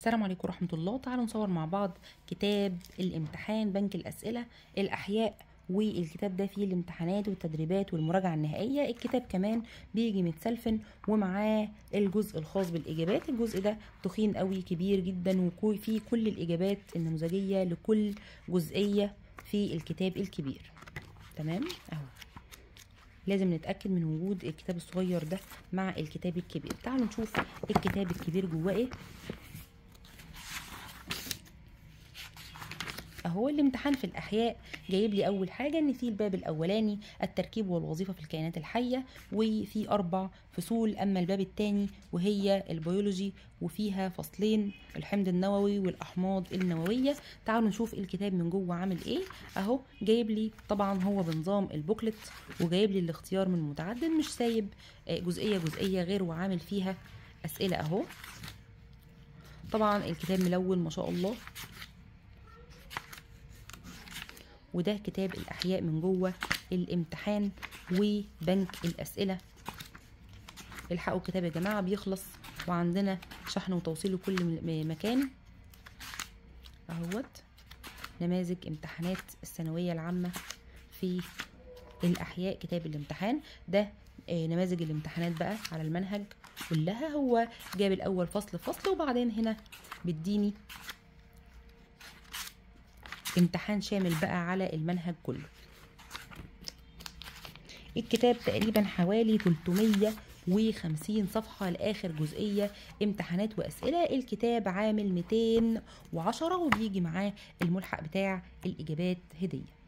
السلام عليكم ورحمة الله تعالوا نصور مع بعض كتاب الامتحان بنك الأسئلة الأحياء والكتاب ده فيه الامتحانات والتدريبات والمراجعة النهائية الكتاب كمان بيجي متسلفن ومعاه الجزء الخاص بالإجابات الجزء ده تخين قوي كبير جدا وفيه كل الإجابات النموذجية لكل جزئية في الكتاب الكبير تمام اهو لازم نتأكد من وجود الكتاب الصغير ده مع الكتاب الكبير تعالوا نشوف الكتاب الكبير جواه ايه اهو الامتحان في الاحياء جايب لي اول حاجه ان في الباب الاولاني التركيب والوظيفه في الكائنات الحيه وفي اربع فصول اما الباب الثاني وهي البيولوجي وفيها فصلين الحمض النووي والاحماض النوويه تعالوا نشوف الكتاب من جوه عامل ايه اهو جايب لي طبعا هو بنظام البوكلت وجايب لي الاختيار من متعدد مش سايب جزئيه جزئيه غير وعامل فيها اسئله اهو طبعا الكتاب ملون ما شاء الله وده كتاب الأحياء من جوه الامتحان وبنك الأسئلة الحقوا الكتاب يا جماعة بيخلص وعندنا شحن وتوصيل لكل مكان اهوت نماذج امتحانات الثانوية العامة في الأحياء كتاب الامتحان ده نماذج الامتحانات بقى على المنهج كلها هو جاب الأول فصل فصل وبعدين هنا بيديني امتحان شامل بقى على المنهج كله الكتاب تقريبا حوالي 350 صفحة لآخر جزئية امتحانات وأسئلة الكتاب عامل 210 وبيجي معاه الملحق بتاع الإجابات هدية